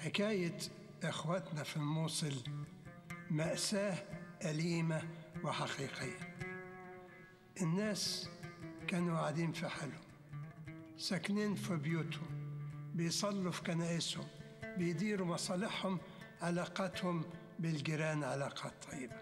حكاية إخواتنا في الموصل مأساة أليمة وحقيقية الناس كانوا قاعدين في حالهم ساكنين في بيوتهم بيصلوا في كنائسهم بيديروا مصالحهم علاقاتهم بالجيران علاقات طيبة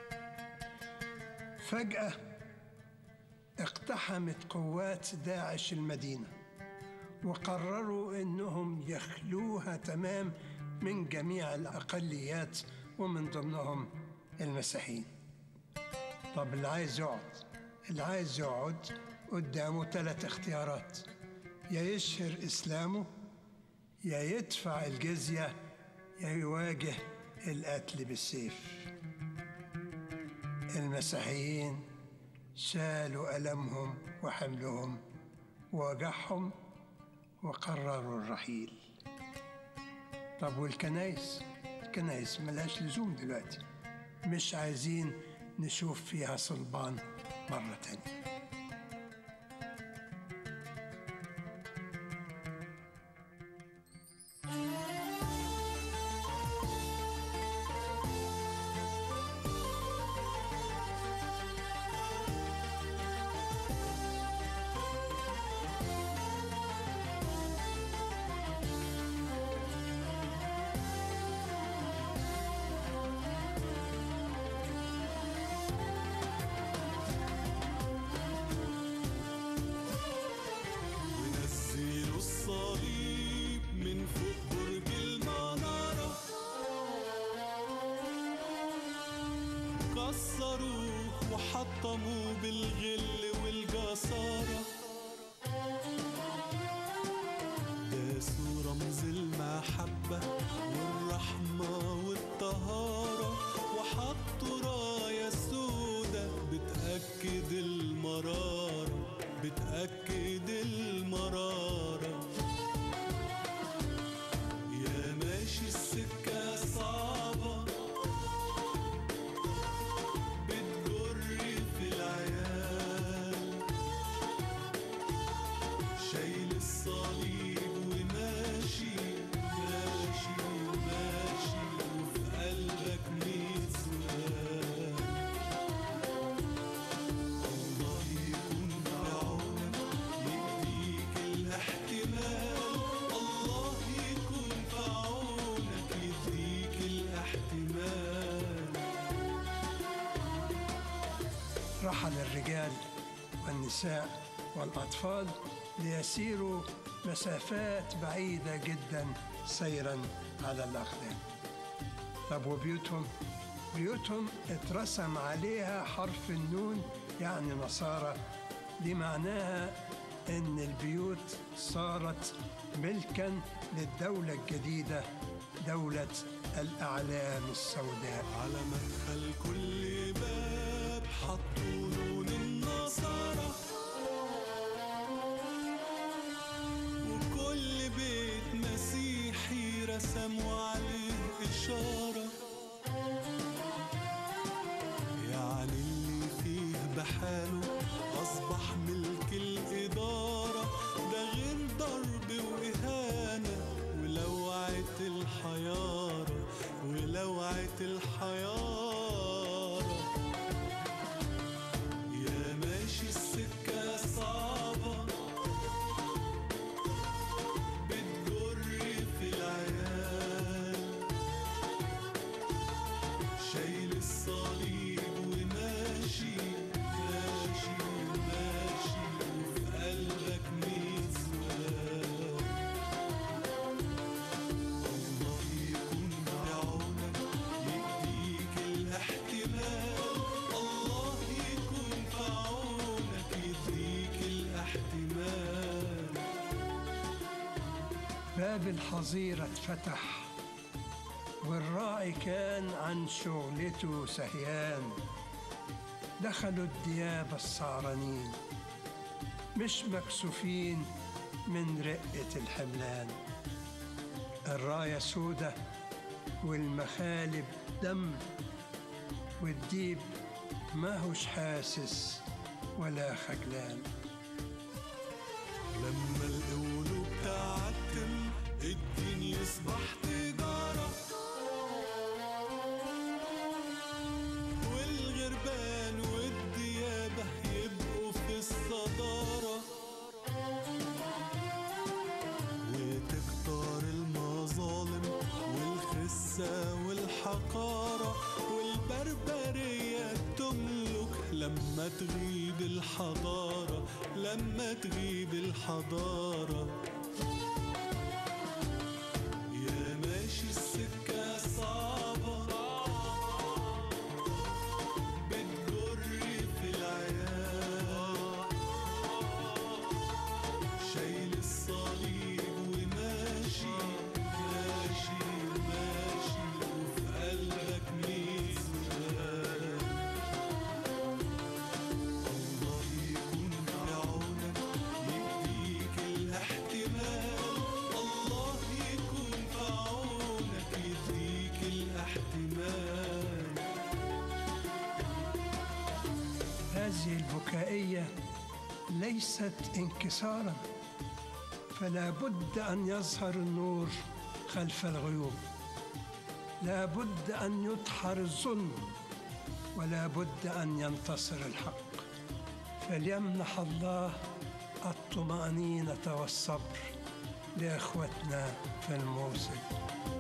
فجأة اقتحمت قوات داعش المدينة وقرروا انهم يخلوها تمام من جميع الاقليات ومن ضمنهم المسيحيين طب اللي عايز يقعد اللي عايز يقعد قدامه ثلاث اختيارات يا يشهر اسلامه يا يدفع الجزيه يا يواجه القتل بالسيف المسيحيين شالوا ألمهم وحملهم ووجعهم وقرروا الرحيل طب والكنايس الكنايس ملهاش لزوم دلوقتي مش عايزين نشوف فيها صلبان مرة تانية ونزلوا الصليب من فوق برج المنارة كسروه وحطموه بالغل والجسارة داسوا رمز المحبة والرحمة والطهارة وحطوا راية سودة بتأكد المرارة بتأكد المرارة يا ماشي السكة صعبة بتجر في العيال شايل الصليب وماشي ماشي وماشي وفي قلبك ميت سؤال الله يكون بعونك يديك الاحتمال الله يكون في عونك يديك الاحتمال رحل الرجال والنساء والأطفال ليسيروا مسافات بعيدة جدا سيرا على الأقدام طب وبيوتهم بيوتهم اترسم عليها حرف النون يعني نصارى دي معناها ان البيوت صارت ملكا للدولة الجديدة دولة الأعلام السوداء على مدخل كل باب حطوا نون النصارى وكل بيت مسيحي رسموا عليه إشارة يعني اللي فيه بحاله أصبح ملك الإدارة ده غير ضرب وإهانة ولوعة الحيارة ولوعة الحيارة يا ماشي السكة صعبة بتجر في العيال شايل الصليب وماشي ماشي ماشي وفي قلبك ميت سؤال الله يكون بعونك يديك الاحتمال الله يكون في عونك يديك الاحتمال باب الحظيرة اتفتح والراعي كان عن شغلته سهيان دخلوا الدياب السعرانين مش مكسوفين من رقة الحملان الراية سودة والمخالب دم والديب ما هوش حاسس ولا خجلان لما القلوب تعتم الدين يصبح تجارة والغربان والديابة يبقوا في الصدارة وتكتر المظالم والخسة والحقارة والبربرية تملك لما تغيب الحضارة لما تغيب الحضارة يا ماشي السكة صعبة بتجر في العيال شايل الصليب وماشي ماشي ماشي وفي قلبك ميت سؤال الله يكون في عونك يديك الاحتمال الله يكون في عونك يديك الاحتمال هذه البكائية ليست انكسارا فلا بد أن يظهر النور خلف الغيوم لا بد أن يدحر الظلم ولا بد أن ينتصر الحق فليمنح الله الطمأنينة والصبر لإخوتنا في الموصل